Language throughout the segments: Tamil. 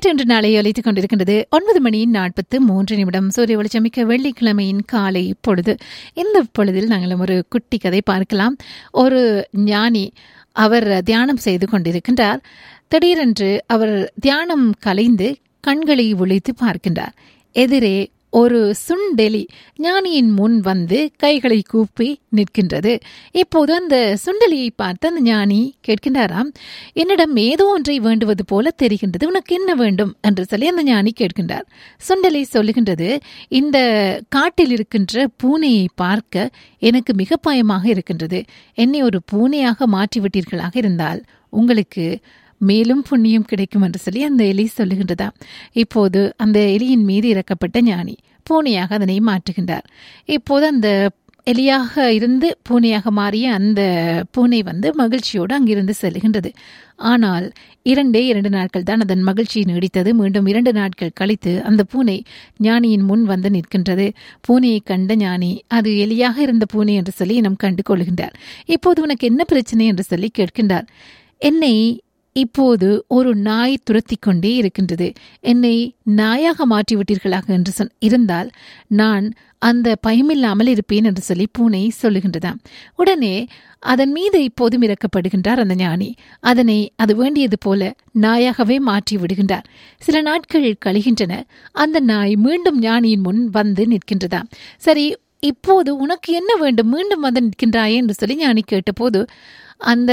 நேற்று இன்று நாளை ஒலித்துக் கொண்டிருக்கின்றது ஒன்பது மணி நாற்பத்து மூன்று நிமிடம் சூரிய ஒளிச்சமிக்க வெள்ளிக்கிழமையின் காலை பொழுது இந்த பொழுதில் நாங்கள் ஒரு குட்டி கதை பார்க்கலாம் ஒரு ஞானி அவர் தியானம் செய்து கொண்டிருக்கின்றார் திடீரென்று அவர் தியானம் கலைந்து கண்களை ஒளித்து பார்க்கின்றார் எதிரே ஒரு சுண்டெலி ஞானியின் முன் வந்து கைகளை கூப்பி நிற்கின்றது இப்போது அந்த சுண்டெலியை பார்த்து அந்த ஞானி கேட்கின்றாராம் என்னிடம் ஏதோ ஒன்றை வேண்டுவது போல தெரிகின்றது உனக்கு என்ன வேண்டும் என்று சொல்லி அந்த ஞானி கேட்கின்றார் சுண்டெலி சொல்லுகின்றது இந்த காட்டில் இருக்கின்ற பூனையை பார்க்க எனக்கு மிக பயமாக இருக்கின்றது என்னை ஒரு பூனையாக மாற்றிவிட்டீர்களாக இருந்தால் உங்களுக்கு மேலும் புண்ணியம் கிடைக்கும் என்று சொல்லி அந்த எலி சொல்லுகின்றதா இப்போது அந்த எலியின் மீது இறக்கப்பட்ட ஞானி பூனையாக அதனை மாற்றுகின்றார் இப்போது அந்த எலியாக இருந்து பூனையாக மாறிய அந்த பூனை வந்து மகிழ்ச்சியோடு அங்கிருந்து செல்கின்றது ஆனால் இரண்டே இரண்டு நாட்கள் தான் அதன் மகிழ்ச்சி நீடித்தது மீண்டும் இரண்டு நாட்கள் கழித்து அந்த பூனை ஞானியின் முன் வந்து நிற்கின்றது பூனையை கண்ட ஞானி அது எலியாக இருந்த பூனை என்று சொல்லி இனம் கண்டு கொள்கின்றார் இப்போது உனக்கு என்ன பிரச்சனை என்று சொல்லி கேட்கின்றார் என்னை இப்போது ஒரு நாய் துரத்தி கொண்டே இருக்கின்றது என்னை நாயாக மாற்றிவிட்டீர்களாக என்று சொன் இருந்தால் நான் அந்த பயமில்லாமல் இருப்பேன் என்று சொல்லி பூனை சொல்லுகின்றதாம் உடனே அதன் மீது இப்போதும் இறக்கப்படுகின்றார் அந்த ஞானி அதனை அது வேண்டியது போல நாயாகவே மாற்றி விடுகின்றார் சில நாட்கள் கழிகின்றன அந்த நாய் மீண்டும் ஞானியின் முன் வந்து நிற்கின்றதாம் சரி இப்போது உனக்கு என்ன வேண்டும் மீண்டும் வந்து நிற்கின்றாயே என்று சொல்லி ஞானி கேட்டபோது அந்த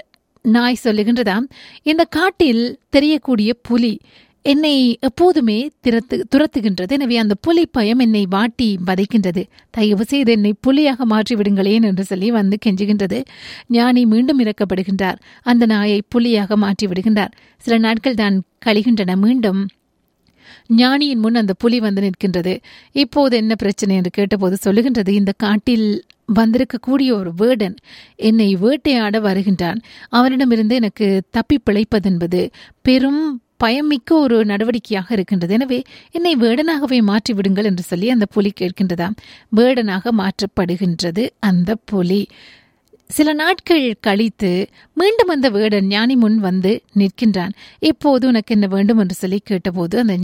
நாய் சொல்லுகின்றதாம் இந்த காட்டில் தெரியக்கூடிய புலி என்னை எப்போதுமே திறத்து துரத்துகின்றது எனவே அந்த புலி பயம் என்னை வாட்டி வதைக்கின்றது தயவு செய்து என்னை புலியாக மாற்றி விடுங்களேன் என்று சொல்லி வந்து கெஞ்சுகின்றது ஞானி மீண்டும் இறக்கப்படுகின்றார் அந்த நாயை புலியாக மாற்றி விடுகின்றார் சில நாட்கள் தான் கழிகின்றன மீண்டும் ஞானியின் முன் அந்த புலி வந்து நிற்கின்றது இப்போது என்ன பிரச்சனை என்று கேட்டபோது சொல்லுகின்றது இந்த காட்டில் வந்திருக்கக்கூடிய ஒரு வேடன் என்னை வேட்டையாட வருகின்றான் அவனிடமிருந்து எனக்கு தப்பி பிழைப்பதென்பது பெரும் பயமிக்க ஒரு நடவடிக்கையாக இருக்கின்றது எனவே என்னை வேடனாகவே மாற்றி விடுங்கள் என்று சொல்லி அந்த புலி கேட்கின்றதாம் வேடனாக மாற்றப்படுகின்றது அந்த புலி சில நாட்கள் கழித்து மீண்டும் அந்த வேடன் ஞானி முன் வந்து நிற்கின்றான் இப்போது உனக்கு என்ன வேண்டும் என்று சொல்லி கேட்டபோது அந்த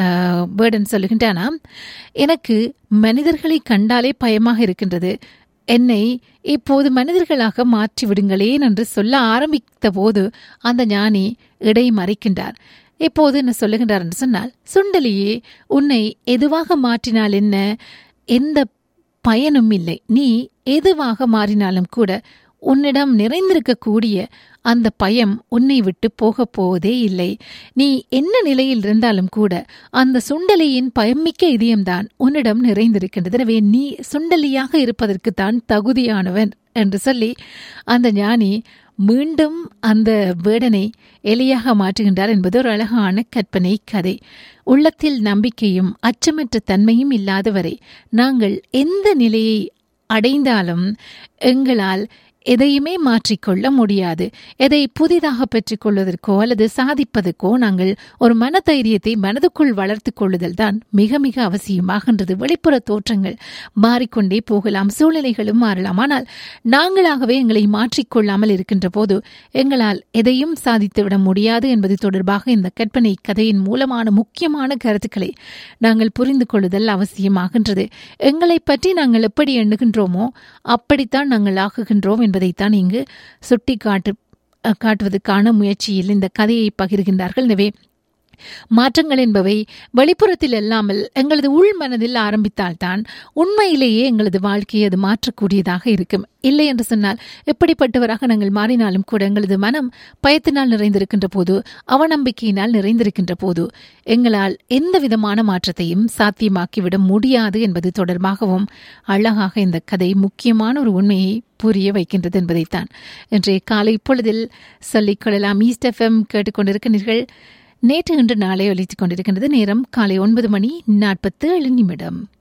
வேடன் சொல்லுகின்றானாம் எனக்கு மனிதர்களை கண்டாலே பயமாக இருக்கின்றது என்னை இப்போது மனிதர்களாக மாற்றி விடுங்களேன் என்று சொல்ல ஆரம்பித்த போது அந்த ஞானி இடை மறைக்கின்றார் இப்போது என்ன சொல்லுகின்றார் என்று சொன்னால் சுண்டலியே உன்னை எதுவாக மாற்றினால் என்ன எந்த பயனும் இல்லை நீ எதுவாக மாறினாலும் கூட உன்னிடம் நிறைந்திருக்கக்கூடிய அந்த பயம் உன்னை விட்டு போகப் போவதே இல்லை நீ என்ன நிலையில் இருந்தாலும் கூட அந்த சுண்டலியின் பயமிக்க இதயம்தான் உன்னிடம் நிறைந்திருக்கின்றது எனவே நீ சுண்டலியாக இருப்பதற்குத்தான் தகுதியானவன் என்று சொல்லி அந்த ஞானி மீண்டும் அந்த வேடனை எலியாக மாற்றுகின்றார் என்பது ஒரு அழகான கற்பனை கதை உள்ளத்தில் நம்பிக்கையும் அச்சமற்ற தன்மையும் இல்லாதவரை நாங்கள் எந்த நிலையை அடைந்தாலும் எங்களால் எதையுமே மாற்றிக்கொள்ள முடியாது எதை புதிதாக பெற்றுக்கொள்வதற்கோ அல்லது சாதிப்பதற்கோ நாங்கள் ஒரு மனதைரியத்தை மனதுக்குள் வளர்த்து கொள்ளுதல் தான் மிக மிக அவசியமாகின்றது வெளிப்புற தோற்றங்கள் மாறிக்கொண்டே போகலாம் சூழ்நிலைகளும் மாறலாம் ஆனால் நாங்களாகவே எங்களை மாற்றிக்கொள்ளாமல் இருக்கின்ற போது எங்களால் எதையும் சாதித்துவிட முடியாது என்பது தொடர்பாக இந்த கற்பனை கதையின் மூலமான முக்கியமான கருத்துக்களை நாங்கள் புரிந்து கொள்ளுதல் அவசியமாகின்றது எங்களை பற்றி நாங்கள் எப்படி எண்ணுகின்றோமோ அப்படித்தான் நாங்கள் ஆகுகின்றோம் என்பதைத்தான் இங்கு சுட்டி காட்டு காட்டுவதற்கான முயற்சியில் இந்த கதையை பகிர்கின்றார்கள் எனவே மாற்றங்கள் என்பவை வெளிப்புறத்தில் அல்லாமல் எங்களது உள் மனதில் ஆரம்பித்தால்தான் உண்மையிலேயே எங்களது வாழ்க்கையை அது மாற்றக்கூடியதாக இருக்கும் இல்லை என்று சொன்னால் எப்படிப்பட்டவராக நாங்கள் மாறினாலும் கூட எங்களது மனம் பயத்தினால் நிறைந்திருக்கின்ற போது அவநம்பிக்கையினால் நிறைந்திருக்கின்ற போது எங்களால் எந்த விதமான மாற்றத்தையும் சாத்தியமாக்கிவிட முடியாது என்பது தொடர்பாகவும் அழகாக இந்த கதை முக்கியமான ஒரு உண்மையை புரிய வைக்கின்றது என்பதைத்தான் இன்றைய காலை பொழுதில் சொல்லிக்கொள்ளலாம் ஈஸ்ட் எஃப்எம் கேட்டுக்கொண்டிருக்கிறீர்கள் நேற்று இன்று நாளை ஒலித்துக் கொண்டிருக்கின்றது நேரம் காலை ஒன்பது மணி நாற்பத்து ஏழு நிமிடம்